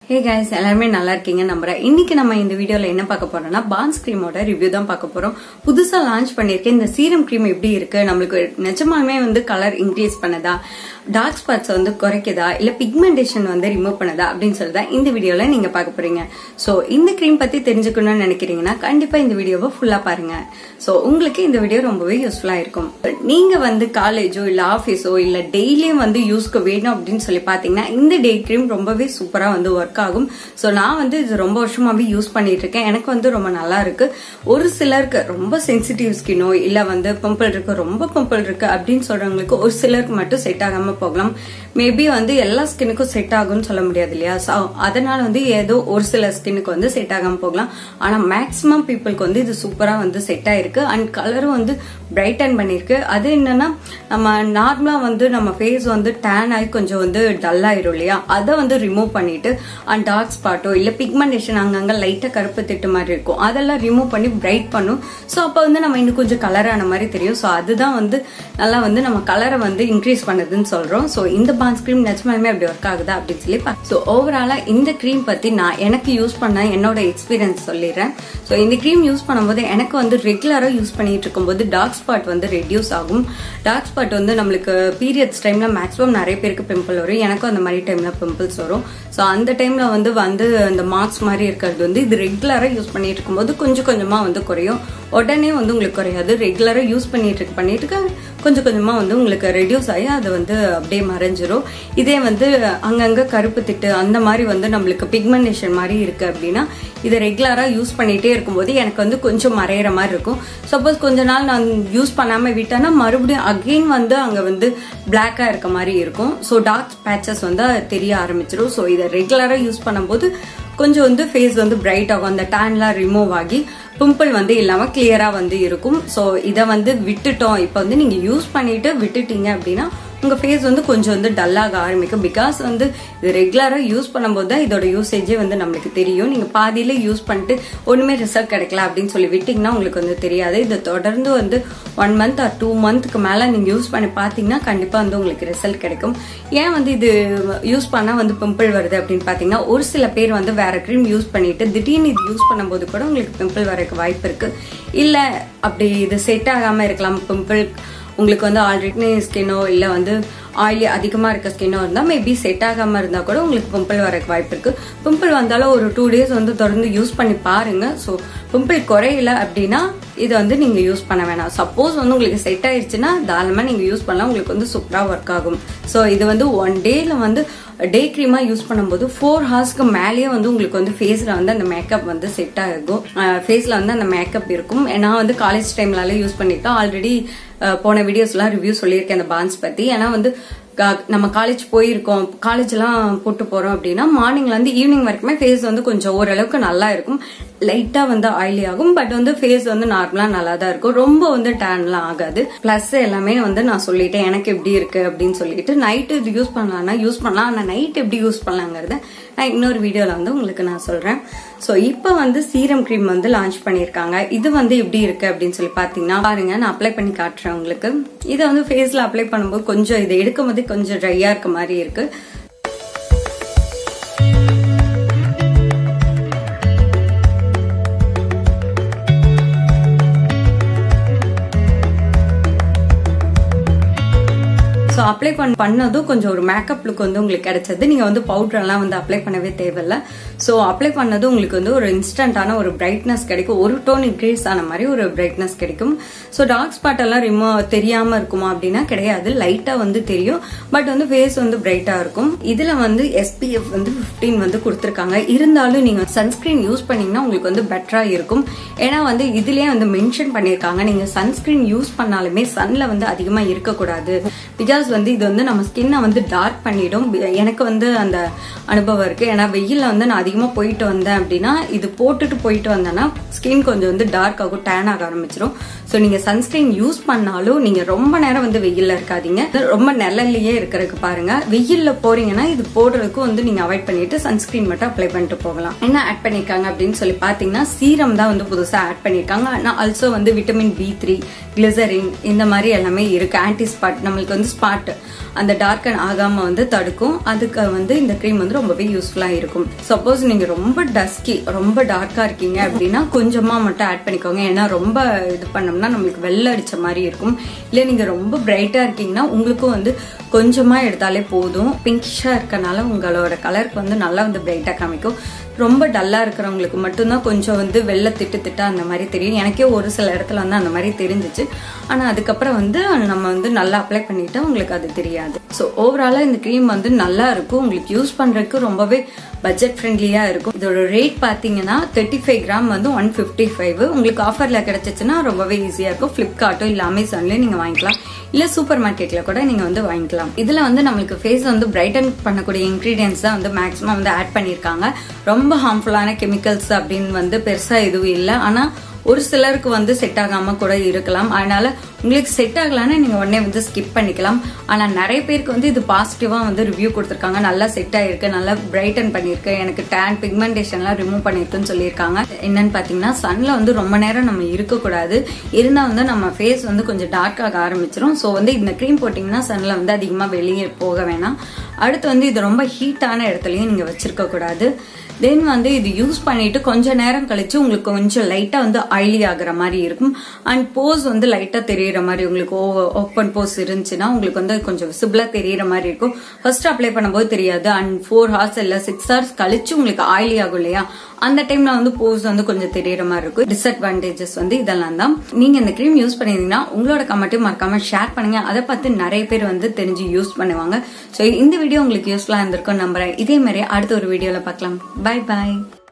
hey guys எல்லாருமே நல்லா இருக்கீங்க நம்புறேன் இன்னைக்கு நம்ம இந்த வீடியோல என்ன பார்க்க போறோம்னா பான்ஸ் கிரீமோட ரிவ்யூ தான் பார்க்க போறோம் புதுசா லான்ச் பண்ணிருக்கேன் இந்த சீரம் கிரீம் எப்படி இருக்கு நம்மளுக்கு நிஜமாலுமே வந்து கலர் இன்க்ரீஸ் பண்ணதா டார்க் ஸ்பாட்ஸ் வந்து குறைக்குதா இல்ல பிக்மெண்டேஷன் வந்து ரிமூவ் பண்ணதா அப்படின்னு சொல்லி தான் இந்த வீடியோல நீங்க பார்க்க போறீங்க சோ இந்த கிரீம் பத்தி தெரிஞ்சுக்கணும்னு நினைக்கிறீங்கன்னா கண்டிப்பா இந்த வீடியோவை ஃபுல்லா பாருங்க சோ உங்களுக்கு இந்த வீடியோ ரொம்பவே யூஸ்ஃபுல்லா இருக்கும் நீங்க வந்து காலேஜோ இல்ல ஆபீஸோ இல்ல டெய்லியும் வந்து யூஸ்க்கு வேணும் அப்படின்னு சொல்லி பாத்தீங்கன்னா இந்த டே கிரீம் ரொம்பவே சூப்பரா வந்து ஒர்க் ஆகும் ஸோ நான் வந்து இது ரொம்ப வருஷமாவே யூஸ் பண்ணிட்டு இருக்கேன் எனக்கு வந்து ரொம்ப நல்லா இருக்கு ஒரு சிலருக்கு ரொம்ப சென்சிட்டிவ் ஸ்கின்னோ இல்ல வந்து பிம்பிள் இருக்கு ரொம்ப பிம்பிள் இருக்கு அப்படின்னு சொல்றவங்களுக்கு ஒரு சிலருக்கு மட்டும் செட் ஆகாம போகலாம் மேபி வந்து எல்லா ஸ்கின்னுக்கும் செட் ஆகும்னு சொல்ல முடியாது இல்லையா ஸோ அதனால வந்து ஏதோ ஒரு சில ஸ்கின்னுக்கு வந்து செட் ஆகாம போகலாம் ஆனா மேக்சிமம் பீப்புளுக்கு வந்து இது சூப்பரா வந்து செட் ஆயிருக்கு அண்ட் கலரும் வந்து பிரைட்டன் பண்ணிருக்கு அது என்னன்னா நம்ம நார்மலா வந்து நம்ம ஃபேஸ் வந்து டேன் ஆகி கொஞ்சம் வந்து டல் ஆயிரும் இல்லையா அதை வந்து ரிமூவ் பண்ணிட்டு அண்ட் டார்க் ஸ்பாட்டோ இல்ல பிக்மெண்டேஷன் அங்கங்க லைட்டா கருப்பு திட்டு மாதிரி இருக்கும் அதெல்லாம் ரிமூவ் பண்ணி பிரைட் பண்ணும் ஸோ அப்போ வந்து நம்ம இன்னும் கொஞ்சம் கலரான மாதிரி தெரியும் ஸோ அதுதான் வந்து நல்லா வந்து நம்ம கலரை வந்து இன்க்ரீஸ் பண்ணுதுன்னு சொல்றோம் ஸோ இந்த பான்ஸ் கிரீம் நிஜமாலுமே அப்படி ஒர்க் ஆகுதா அப்படின்னு சொல்லி ஸோ ஓவராலா இந்த கிரீம் பத்தி நான் எனக்கு யூஸ் பண்ண என்னோட எக்ஸ்பீரியன்ஸ் சொல்லிடுறேன் ஸோ இந்த கிரீம் யூஸ் பண்ணும்போது எனக்கு வந்து ரெகுலரா யூஸ் பண்ணிட்டு இருக்கும்போது டார்க் ஸ்பாட் வந்து ரெடியூஸ் ஆகும் டார்க் ஸ்பாட் வந்து நம்மளுக்கு பீரியட்ஸ் டைம்ல மேக்ஸிமம் நிறைய பேருக்கு பிம்பிள் வரும் எனக்கும் அந்த மாதிரி டைம்ல பிம்பிள்ஸ் வரும் ஸோ அந்த டைம்ல வந்து வந்து அந்த மார்க்ஸ் மாதிரி இருக்கிறது வந்து இது ரெகுலரா யூஸ் பண்ணிட்டு இருக்கும்போது கொஞ்சம் கொஞ்சமா வந்து குறையும் உடனே வந்து உங்களுக்கு குறையாது ரெகுலரா யூஸ் பண்ணிட்டு இருக்க பண்ணிட்டு இருக்க கொஞ்சம் கொஞ்சமா வந்து உங்களுக்கு ரெடியூஸ் ஆகி அது வந்து அப்படியே மறைஞ்சிரும் இதே வந்து அங்கங்க கருப்பு திட்டு அந்த மாதிரி வந்து நம்மளுக்கு பிக்மெண்டேஷன் மாதிரி இருக்கு அப்படின்னா இதை ரெகுலரா யூஸ் பண்ணிட்டே இருக்கும்போது எனக்கு வந்து கொஞ்சம் மறையிற மாதிரி இருக்கும் சப்போஸ் கொஞ்ச நாள் நான் யூஸ் பண்ணாம விட்டேன்னா மறுபடியும் அகெயின் வந்து அங்க வந்து பிளாக்கா இருக்க மாதிரி இருக்கும் ஸோ டார்க் பேச்சஸ் வந்து தெரிய ஆரம்பிச்சிடும் ஸோ இதை ரெகுலரா யூஸ் பண்ணும்போது கொஞ்சம் வந்து ஃபேஸ் வந்து பிரைட் ஆகும் அந்த டேன்லாம் ரிமூவ் ஆகி பிம்பிள் வந்து இல்லாம கிளியரா வந்து இருக்கும் ஸோ இதை வந்து விட்டுட்டோம் இப்போ வந்து நீங்க யூஸ் பண்ணிட்டு விட்டுட்டீங்க அப்படின்னா உங்க ஃபேஸ் வந்து கொஞ்சம் வந்து டல்லாக ஆரம்பிக்கும் பிகாஸ் வந்து இது ரெகுலரா யூஸ் பண்ணும்போது தான் இதோட யூசேஜே வந்து நம்மளுக்கு தெரியும் நீங்க பாதியில யூஸ் பண்ணிட்டு ஒண்ணுமே ரிசல்ட் கிடைக்கல அப்படின்னு சொல்லி விட்டீங்கன்னா உங்களுக்கு வந்து தெரியாது இதை தொடர்ந்து வந்து ஒன் மந்த் ஆர் டூ மந்த்க்கு மேல நீங்க யூஸ் பண்ணி பாத்தீங்கன்னா கண்டிப்பா வந்து உங்களுக்கு ரிசல்ட் கிடைக்கும் ஏன் வந்து இது யூஸ் பண்ணா வந்து பிம்பிள் வருது அப்படின்னு பாத்தீங்கன்னா ஒரு சில பேர் வந்து வேற க்ரீம் யூஸ் பண்ணிட்டு திடீர்னு இது யூஸ் பண்ணும்போது கூட உங்களுக்கு பிம்பிள் வரக்கு வாய்ப்பு இருக்கு இல்ல அப்படி இது செட் ஆகாம இருக்கலாம் பிம்பிள் உங்களுக்கு வந்து ஆல்ரெடி ஸ்கின்னோ இல்லை வந்து ஆயிலி அதிகமாக இருக்க ஸ்கின்னோ இருந்தால் மேபி செட் ஆகாமல் இருந்தால் கூட உங்களுக்கு பிம்பிள் வரக்கு வாய்ப்பு இருக்கு பிம்பிள் வந்தாலும் ஒரு டூ டேஸ் வந்து தொடர்ந்து யூஸ் பண்ணி பாருங்க ஸோ பிம்பிள் குறையல அப்படின்னா இதை வந்து நீங்க யூஸ் பண்ண வேணாம் சப்போஸ் வந்து உங்களுக்கு செட் ஆயிடுச்சுன்னா தாராளமா நீங்க யூஸ் பண்ணலாம் உங்களுக்கு வந்து சூப்பரா ஒர்க் ஆகும் ஸோ இது வந்து ஒன் டேல வந்து டே க்ரீமா யூஸ் பண்ணும்போது ஃபோர் ஹவர்ஸ்க்கு மேலேயே வந்து உங்களுக்கு வந்து ஃபேஸ்ல வந்து அந்த மேக்கப் வந்து செட் ஆகும் ஃபேஸ்ல வந்து அந்த மேக்கப் இருக்கும் நான் வந்து காலேஜ் டைம்லால யூஸ் பண்ணிருக்கேன் ஆல்ரெடி போன வீடியோஸ்லாம் ரிவ்யூ சொல்லியிருக்கேன் அந்த பான்ஸ் பத்தி ஏன்னா வந்து நம்ம காலேஜ் போயிருக்கோம் காலேஜ் எல்லாம் போட்டு போறோம் அப்படின்னா மார்னிங்ல இருந்து ஈவினிங் வரைக்குமே ஃபேஸ் வந்து கொஞ்சம் ஓரளவுக்கு நல்லா இருக்கும் லைட்டா வந்து ஆயிலி ஆகும் பட் வந்து ஃபேஸ் வந்து நார்மலா நல்லா தான் இருக்கும் ரொம்ப வந்து டேன்லாம் ஆகாது பிளஸ் எல்லாமே வந்து நான் சொல்லிட்டேன் எனக்கு எப்படி இருக்கு அப்படின்னு சொல்லிட்டு நைட்டு இது யூஸ் பண்ணலாம்னா யூஸ் பண்ணலாம் ஆனா நைட் எப்படி யூஸ் பண்ணலாங்கிறத நான் இன்னொரு வீடியோல வந்து உங்களுக்கு நான் சொல்றேன் ஸோ இப்போ வந்து சீரம் க்ரீம் வந்து லான்ச் பண்ணியிருக்காங்க இது வந்து எப்படி இருக்கு அப்படின்னு சொல்லி பாத்தீங்கன்னா பாருங்க நான் அப்ளை பண்ணி காட்டுறேன் உங்களுக்கு இதை வந்து ஃபேஸ்ல அப்ளை பண்ணும்போது கொஞ்சம் இதை எடுக்கும் போது கொஞ்சம் ட்ரையா இருக்க மாதிரி இருக்கு ஸோ அப்ளை பண்ண பண்ணதும் கொஞ்சம் ஒரு மேக்கப் லுக் வந்து உங்களுக்கு கிடைச்சது நீங்க வந்து பவுடர் எல்லாம் வந்து அப்ளை பண்ணவே தேவையில்ல ஸோ அப்ளை பண்ணதும் உங்களுக்கு வந்து ஒரு இன்ஸ்டன்டான ஒரு பிரைட்னஸ் கிடைக்கும் ஒரு டோன் இன்க்ரீஸ் ஆன மாதிரி ஒரு பிரைட்னஸ் கிடைக்கும் ஸோ டார்க் ஸ்பாட் எல்லாம் ரிமூவ் தெரியாம இருக்குமா அப்படின்னா கிடையாது லைட்டா வந்து தெரியும் பட் வந்து ஃபேஸ் வந்து பிரைட்டா இருக்கும் இதுல வந்து எஸ்பிஎஃப் வந்து பிப்டீன் வந்து கொடுத்துருக்காங்க இருந்தாலும் நீங்க சன்ஸ்கிரீன் யூஸ் பண்ணீங்கன்னா உங்களுக்கு வந்து பெட்டரா இருக்கும் ஏன்னா வந்து இதுலயே வந்து மென்ஷன் பண்ணிருக்காங்க நீங்க சன்ஸ்கிரீன் யூஸ் பண்ணாலுமே சன்ல வந்து அதிகமா இருக்கக்கூடாது பிகாஸ் வந்து இது வந்து நம்ம ஸ்கின்னை வந்து டார்க் பண்ணிடும் எனக்கு வந்து அந்த அனுபவம் இருக்கு ஏன்னா வெயில்ல வந்து நான் அதிகமா போயிட்டு வந்தேன் அப்படின்னா இது போட்டுட்டு போயிட்டு வந்தேன்னா ஸ்கின் கொஞ்சம் வந்து டார்க் ஆகும் டேன் ஆக ஆரம்பிச்சிடும் ஸோ நீங்க சன்ஸ்கிரீன் யூஸ் பண்ணாலும் நீங்க ரொம்ப நேரம் வந்து வெயில்ல இருக்காதீங்க ரொம்ப நிழல்லையே இருக்கிறதுக்கு பாருங்க வெயில்ல போறீங்கன்னா இது போடுறதுக்கு வந்து நீங்க அவாய்ட் பண்ணிட்டு சன்ஸ்கிரீன் மட்டும் அப்ளை பண்ணிட்டு போகலாம் என்ன ஆட் பண்ணிருக்காங்க அப்படின்னு சொல்லி பாத்தீங்கன்னா சீரம் தான் வந்து புதுசா ஆட் பண்ணிருக்காங்க ஆனால் ஆல்சோ வந்து விட்டமின் பி த்ரீ கிளிசரின் இந்த மாதிரி எல்லாமே இருக்கு ஆன்டி ஸ்பாட் நம்மளுக்கு வந்து ஸ்பாட் ஸ்பாட் அந்த டார்க்கன் ஆகாம வந்து தடுக்கும் அதுக்கு வந்து இந்த க்ரீம் வந்து ரொம்பவே யூஸ்ஃபுல்லா இருக்கும் சப்போஸ் நீங்க ரொம்ப டஸ்கி ரொம்ப டார்க்கா இருக்கீங்க அப்படின்னா கொஞ்சமா மட்டும் ஆட் பண்ணிக்கோங்க ஏன்னா ரொம்ப இது பண்ணோம்னா நம்மளுக்கு வெள்ளை அடிச்ச மாதிரி இருக்கும் இல்ல நீங்க ரொம்ப பிரைட்டா இருக்கீங்கன்னா உங்களுக்கும் வந்து கொஞ்சமா எடுத்தாலே போதும் பிங்கிஷா இருக்கனால உங்களோட கலருக்கு வந்து நல்லா வந்து பிரைட்டா காமிக்கும் ரொம்ப டல்லா இருக்கிறவங்களுக்கு மட்டும்தான் கொஞ்சம் வந்து வெள்ளை திட்டு திட்டா அந்த மாதிரி தெரியும் எனக்கே ஒரு சில இடத்துல வந்து அந்த மாதிரி தெரிஞ்சிச்சு ஆனா அதுக்கப்புறம் வந்து நம்ம வந்து நல்லா அப்ளை பண்ணிட்டா உங்களுக்கு அது தெரியாது ஸோ ஓவராலா இந்த க்ரீம் வந்து நல்லா இருக்கும் உங்களுக்கு யூஸ் பண்றதுக்கு ரொம்பவே பட்ஜெட் ஃப்ரெண்ட்லியா இருக்கும் இதோட ரேட் பாத்தீங்கன்னா தேர்ட்டி ஃபைவ் கிராம் வந்து ஒன் ஃபிஃப்டி ஃபைவ் உங்களுக்கு ஆஃபர்ல கிடைச்சிச்சுன்னா ரொம்பவே ஈஸியா இருக்கும் பிளிப்கார்ட்டோ இல்ல அமேசான்லயும் நீங்க வாங்கிக்கலாம் இல்ல சூப்பர் மார்க்கெட்ல கூட நீங்க வந்து வாங்கிக்கலாம் இதுல வந்து நம்மளுக்கு ஃபேஸ் வந்து பிரைட்டன் பண்ணக்கூடிய இன்கிரீடியன்ஸ் தான் வந்து மேக்ஸிமம் வந்து ஆட் பண்ணிருக்காங்க ரொம்ப ஹார்ம்ஃபுல்லான கெமிக்கல்ஸ் அப்படின்னு வந்து பெருசா எதுவும் இல்லை ஆனா ஒரு சிலருக்கு வந்து செட் ஆகாம கூட இருக்கலாம் அதனால உங்களுக்கு செட் ஆகலான்னு நீங்க உடனே வந்து ஸ்கிப் பண்ணிக்கலாம் ஆனா நிறைய பேருக்கு வந்து இது பாசிட்டிவா வந்து ரிவ்யூ கொடுத்துருக்காங்க நல்லா செட் ஆயிருக்கு நல்லா பிரைட்டன் பண்ணிருக்கு எனக்கு டேன் பிக்மெண்டேஷன்லாம் ரிமூவ் பண்ணிருக்குன்னு சொல்லியிருக்காங்க என்னன்னு பாத்தீங்கன்னா சன்ல வந்து ரொம்ப நேரம் நம்ம இருக்கக்கூடாது இருந்தா வந்து நம்ம ஃபேஸ் வந்து கொஞ்சம் டார்க் ஆக ஆரம்பிச்சிரும் ஸோ வந்து இந்த க்ரீம் போட்டீங்கன்னா சன்ல வந்து அதிகமா வெளியே போக வேணாம் அடுத்து வந்து இது ரொம்ப ஹீட்டான இடத்துலயும் நீங்க வச்சிருக்க கூடாது தென் வந்து இது யூஸ் பண்ணிட்டு கொஞ்ச நேரம் கழிச்சு உங்களுக்கு கொஞ்சம் லைட்டா வந்து ஆயிலி ஆகுற மாதிரி இருக்கும் அண்ட் போஸ் வந்து லைட்டா தெரியற மாதிரி உங்களுக்கு ஓப்பன் போஸ் இருந்துச்சுன்னா உங்களுக்கு வந்து கொஞ்சம் விசிபிளா தெரியற மாதிரி இருக்கும் ஃபர்ஸ்ட் அப்ளை பண்ணும்போது தெரியாது அண்ட் ஃபோர் ஹவர்ஸ் இல்ல சிக்ஸ் ஹவர்ஸ் கழிச்சு உங்களுக்கு ஆயிலி ஆகும் இல்லையா அந்த டைம்ல வந்து போஸ் வந்து கொஞ்சம் தெரியற மாதிரி இருக்கும் டிஸ்அட்வான்டேஜஸ் வந்து இதெல்லாம் தான் நீங்க இந்த க்ரீம் யூஸ் பண்ணிருந்தீங்கன்னா உங்களோட கமெண்ட்டையும் மறக்காம ஷேர் பண்ணுங்க அதை பார்த்து நிறைய பேர் வந்து தெரிஞ்சு யூஸ் பண்ணுவாங்க ஸோ இந்த வீடியோ உங்களுக்கு யூஸ்ஃபுல்லா இருந்திருக்கும் நம்புறேன் இதே மாதிரி அடுத்த ஒரு வீடியோல பார்க்கலாம் பை பாய்